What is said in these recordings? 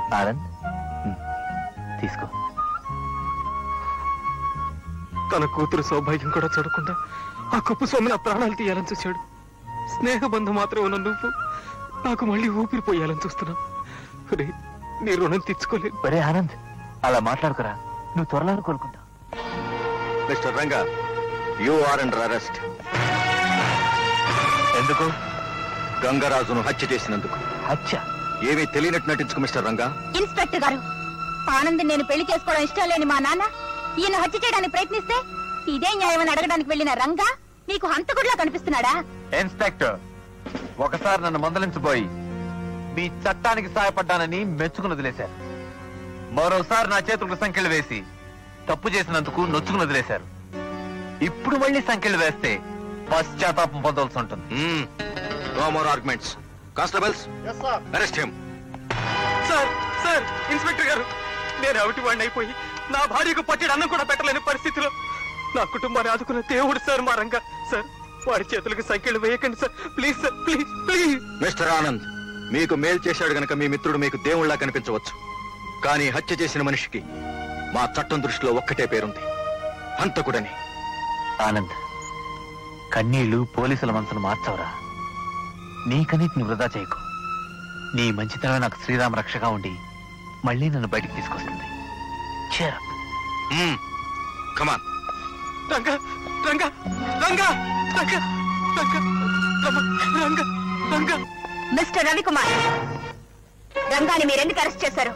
ఆనంద్ ఉమ్, తీసుకో తన కూతురు సౌభాగ్యం కూడా చూడకుండా ఆ కుప్పు స్వామి నా ప్రాణాలు తీయాలని చూశాడు స్నేహబంధం మాత్రం ఉన్న నువ్వు నాకు మళ్ళీ ఊపిరి పోయాలని చూస్తున్నావు రే, నీ రుణం తెచ్చుకోలేదు ఒరే ఆనంద్ అలా మాట్లాడుకురా నువ్వు త్వరలో కోలుకుంటా mister Ranga you are under arrest ఎందుకు గంగరాజును హత్య చేసినందుకు హత్య ఏమీ తెలియనట్టు నటించుకు మిస్టర్ రంగా ఇన్స్పెక్టర్ గారు ఆనంద్ నేను పెళ్లి చేసుకోవడం ఇష్టం లేని మా నాన్న ఈయన హత్య చేయడానికి ప్రయత్నిస్తే ఇదే న్యాయమని అడగడానికి వెళ్ళిన రంగా నీకు హంతకుడిలా కనిపిస్తున్నాడా ఇన్స్పెక్టర్ ఒకసారి నన్ను మందలించబోయి మీ చట్టానికి సహాయపడ్డానని మెచ్చుకుని వదిలేశారు మరోసారి నా చేతులకు సంఖ్యలు వేసి తప్పు చేసినందుకు నొచ్చుకుని వదిలేశారు ఇప్పుడు మళ్ళీ సంఖ్యలు వేస్తే పశ్చాత్తాపం పొందవలసి ఉంటుంది no more arguments constables arrest him sir sir inspector గారు నేను అవిటి వాడిని అయిపోయి నా భార్యకు పట్టెడు అన్నం కూడా పెట్టలేని పరిస్థితిలో నా కుటుంబాన్ని ఆదుకున్న దేవుడు సార్ మా రంగా సార్ వాడి చేతులకు సంఖ్యలు వేయకండి sir please sir please please mister Anand మీకు మేలు చేశాడు గనక మీ మిత్రుడు మీకు దేవుళ్లా కనిపించవచ్చు కానీ హత్య చేసిన మనిషికి మా చట్టం దృష్టిలో ఒక్కటే పేరుంది హంతకుడని ఆనంద్ కన్నీళ్లు పోలీసుల మనసును మార్చవరా నీ కనీతిని వృధా చేయకు నీ మంచితనమే నాకు శ్రీరామ రక్షగా ఉండి మళ్ళీ నన్ను బయటికి తీసుకొస్తుంది Cheer up. Come on Ranga Ranga Ranga Ranga Ranga Ranga Ranga Ranga mister Ravikumar రంగాని మీరెందుకు అరెస్ట్ చేశారు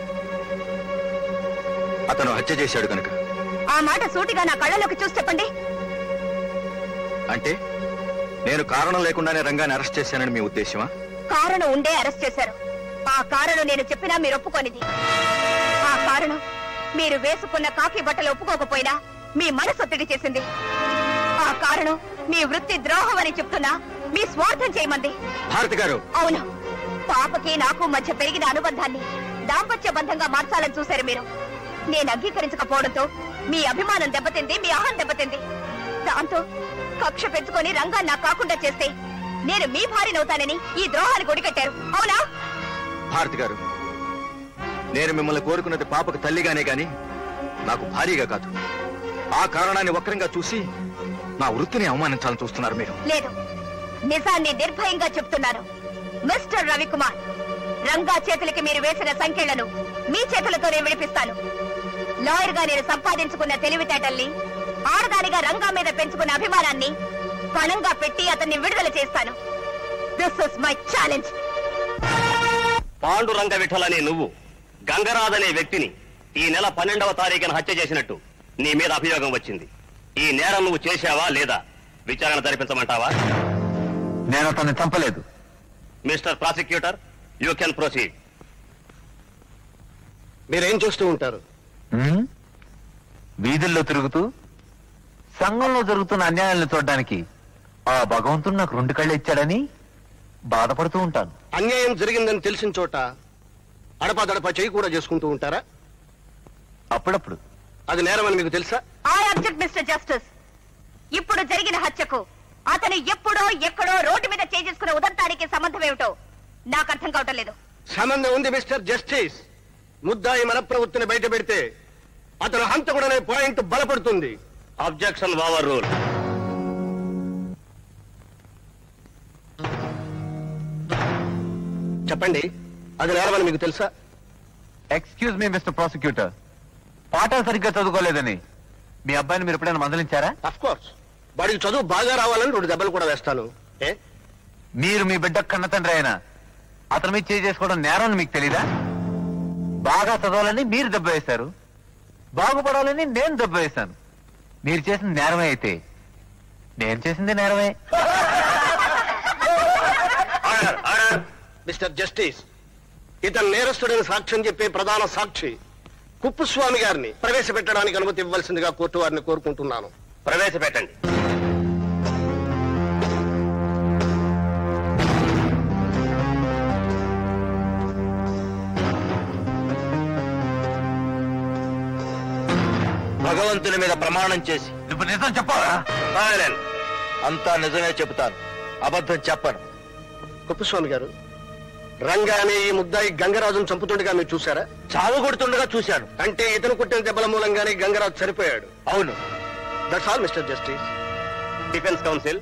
అతను హత్య చేశాడు గనక ఆ మాట సూటిగా నా కళ్ళలోకి చూసి చెప్పండి అంటే నేను కారణం లేకుండానే రంగాన్ని అరెస్ట్ చేశానని మీ ఉద్దేశమా కారణం ఉండే అరెస్ట్ చేశారు ఆ కారణం నేను చెప్పినా మీరు ఒప్పుకోనిది ఆ కారణం మీరు వేసుకున్న కాకి బట్టలు ఒప్పుకోకపోయినా మీ మనసు ఒత్తిడి చేసింది ఆ కారణం మీ వృత్తి ద్రోహం అని చెప్తున్నా మీ స్వార్థం చేయమంది భారతి గారు అవును పాపకి నాకు మధ్య పెరిగిన అనుబంధాన్ని దాంపత్య బంధంగా మార్చాలని చూశారు మీరు నేను అంగీకరించకపోవడంతో మీ అభిమానం దెబ్బతింది మీ అహం దెబ్బతింది దాంతో కక్ష పెంచుకొని రంగాన్ని నాకు కాకుండా చేస్తే నేను మీ భార్యనవుతానని ఈ ద్రోహాన్ని కొడికట్టారు అవునా భారతి గారు నేను మిమ్మల్ని కోరుకున్నది పాపకు తల్లిగానే గాని నాకు భారీగా కాదు ఆ కారణాన్ని వక్రంగా చూసి నా వృత్తిని అవమానించాలని చూస్తున్నారు మీరు లేదు నిజాన్ని నిర్భయంగా చెప్తున్నాను మిస్టర్ రవికుమార్ రంగా చేతులకి మీరు వేసిన సంఖ్యలను మీ చేతులతోనే విడిపిస్తాను లాయర్ గా నేను సంపాదించుకున్న తెలివితేటల్ని ఆడదానిగా రంగా మీద పెంచుకున్న అభిమానాన్ని పణంగా పెట్టి అతన్ని విడుదల చేస్తాను this is my challenge Panduranga విఠలనే నువ్వు గంగరాజనే వ్యక్తిని ఈ నెల పన్నెండవ తారీఖున హత్య చేసినట్టు నీ మీద అభియోగం వచ్చింది ఈ నేరం నువ్వు చేశావా లేదా విచారణ జరిపించమంటావా నేను అతన్ని చంపలేదు mister prosecutor you can proceed మీరేం చూస్తూ ఉంటారు ఉమ్? వీధుల్లో తిరుగుతూ సంఘంలో జరుగుతున్న అన్యాయాలను చూడడానికి ఆ భగవంతుడు నాకు రెండు కళ్ళు ఇచ్చాడని బాధపడుతూ ఉంటాను అన్యాయం జరిగిందని తెలిసిన చోట అడపాదడపా చేయి కూడా చేసుకుంటూ ఉంటారా అప్పుడప్పుడు అది నేరమని మీకు తెలుసా ఐ అబ్జెక్ట్ మిస్టర్ జస్టిస్ ఇప్పుడు జరిగిన హత్యకు అతను ఎప్పుడో ఎక్కడో రోడ్డు మీద చేసుకున్న ఉదంతానికి సంబంధం ఏమిటో నాకు అర్థం కావటం లేదు సంబంధం ఉంది మిస్టర్ జస్టిస్ ముద్దాయి మన ప్రవృత్తిని బయట పెడితే అతను హంతకుడనే పాయింట్ బలపడుతుంది అబ్జెక్షన్ ఓవర్ రూల్ చెప్పండి అది నేరమని మీకు తెలుసా ఎక్స్క్యూజ్ మీ మిస్టర్ ప్రాసిక్యూటర్ పాఠాలు సరిగ్గా చదువుకోలేదని మీ అబ్బాయిని మీరు ఎప్పుడైనా మందలించారా అఫ్ కోర్స్ వాడికి చదువు బాగా రావాలని రెండు దెబ్బలు కూడా వేస్తాను ఏ మీరు మీ బిడ్డ కన్న తండ్రి అయినా అతని మీద చేయి చేసుకోవడం నేరం అని మీకు తెలీదా బాగా చదవాలని మీరు దెబ్బ వేశారు బాగుపడాలని నేను దెబ్బ వేశాను మీరు చేసిన నేరమే అయితే నేను చేసింది నేరమే ఆర్డర్ ఆర్డర్ మిస్టర్ జస్టిస్ ఇతను నేరస్తుడని సాక్ష్యం చెప్పే ప్రధాన సాక్షి కుప్పుస్వామి గారిని ప్రవేశపెట్టడానికి అనుమతి ఇవ్వాల్సిందిగా కోర్టు వారిని కోరుకుంటున్నాను ప్రవేశపెట్టండి భగవంతుని మీద ప్రమాణం చేసి నువ్వు నిజం చెప్పాలా అంతా నిజమే చెబుతాను అబద్ధం చెప్పను కుప్పుస్వామి గారు రంగానే ఈ ముద్దాయి గంగరాజును చంపుతుండగా మీరు చూసారా చావు కొడుతుండగా చూశాను అంటే ఇతను కొట్టిన దెబ్బల మూలంగానే గంగరాజు చనిపోయాడు అవును that's all mister justice defence counsel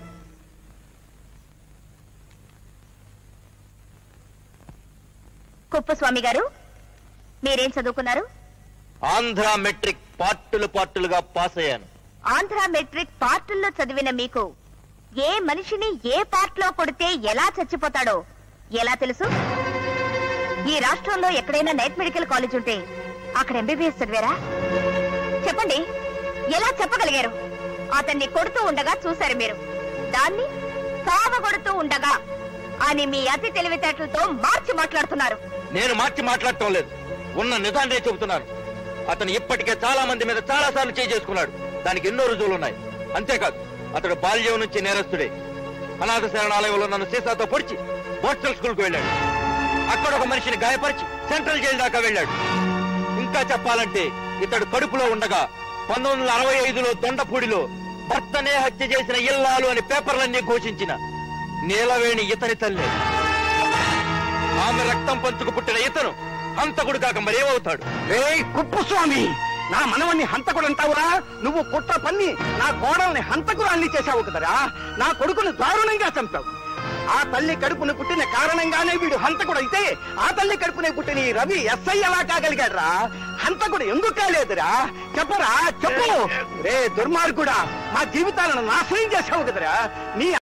Kuppuswamy గారు మీరేం చదువుకున్నారు ఆంధ్ర మెట్రిక్ పార్టులు పార్టులుగా పాస్ అయ్యాను ఆంధ్ర మెట్రిక్ పార్టుల్లో చదివిన మీకు ఏ మనిషిని ఏ పార్ట్ లో కొడితే ఎలా చచ్చిపోతాడో ఎలా తెలుసు ఈ రాష్ట్రంలో ఎక్కడైనా నైట్ మెడికల్ కాలేజ్ ఉంటే అక్కడ ఎంబీబీఎస్ చదివారా చెప్పండి ఎలా చెప్పగలిగారు అతన్ని కొడుతూ ఉండగా చూశారు మీరు దాన్ని సావగొడుతూ ఉండగా అని మీ అతి తెలివితేటలతో మార్చి మాట్లాడుతున్నారు నేను మార్చి మాట్లాడటం లేదు ఉన్న నిజాన్నే చెబుతున్నాను అతను ఇప్పటికే చాలా మంది మీద చాలా సార్లు చేయి చేసుకున్నాడు దానికి ఎన్నో రుజువులు ఉన్నాయి అంతేకాదు అతడు బాల్యం నుంచి నేరస్తుడే అనాథ శరణాలయంలో నన్ను సీసాతో పొడిచి బోస్టల్ స్కూల్ కు వెళ్ళాడు అక్కడ ఒక మనిషిని గాయపరిచి సెంట్రల్ జైలు దాకా వెళ్ళాడు ఇంకా చెప్పాలంటే ఇతడు కడుపులో ఉండగా పంతొమ్మిది వందల అరవై ఐదులో దొండపూడిలో భర్తనే హత్య చేసిన ఇల్లాలు అని పేపర్లన్నీ ఘోషించిన నీలవేణి ఇతని తల్లి ఆమె రక్తం పంచుకు పుట్టిన ఇతను హంతకుడు కాక మరేమవుతాడు రేయ్ కుప్పస్వామి నా మనవన్ని హంతకుడు అంటావురా నువ్వు కుట్ర పన్ని నా కోడల్ని హంతకురాల్ని చేశావు కదరా నా కొడుకుని దారుణంగా చంపావు ఆ తల్లి కడుపున పుట్టిన కారణంగానే వీడు హంతకుడు అయితే ఆ తల్లి కడుపునే పుట్టిన ఈ రవి ఎస్ఐ ఎలా కాగలిగాడ్రా హంతకుడు ఎందుకు కాలేదురా చెప్పరా చెప్పు రే దుర్మార్గుడా మా జీవితాలను నాశనం చేశావు కదరా నీ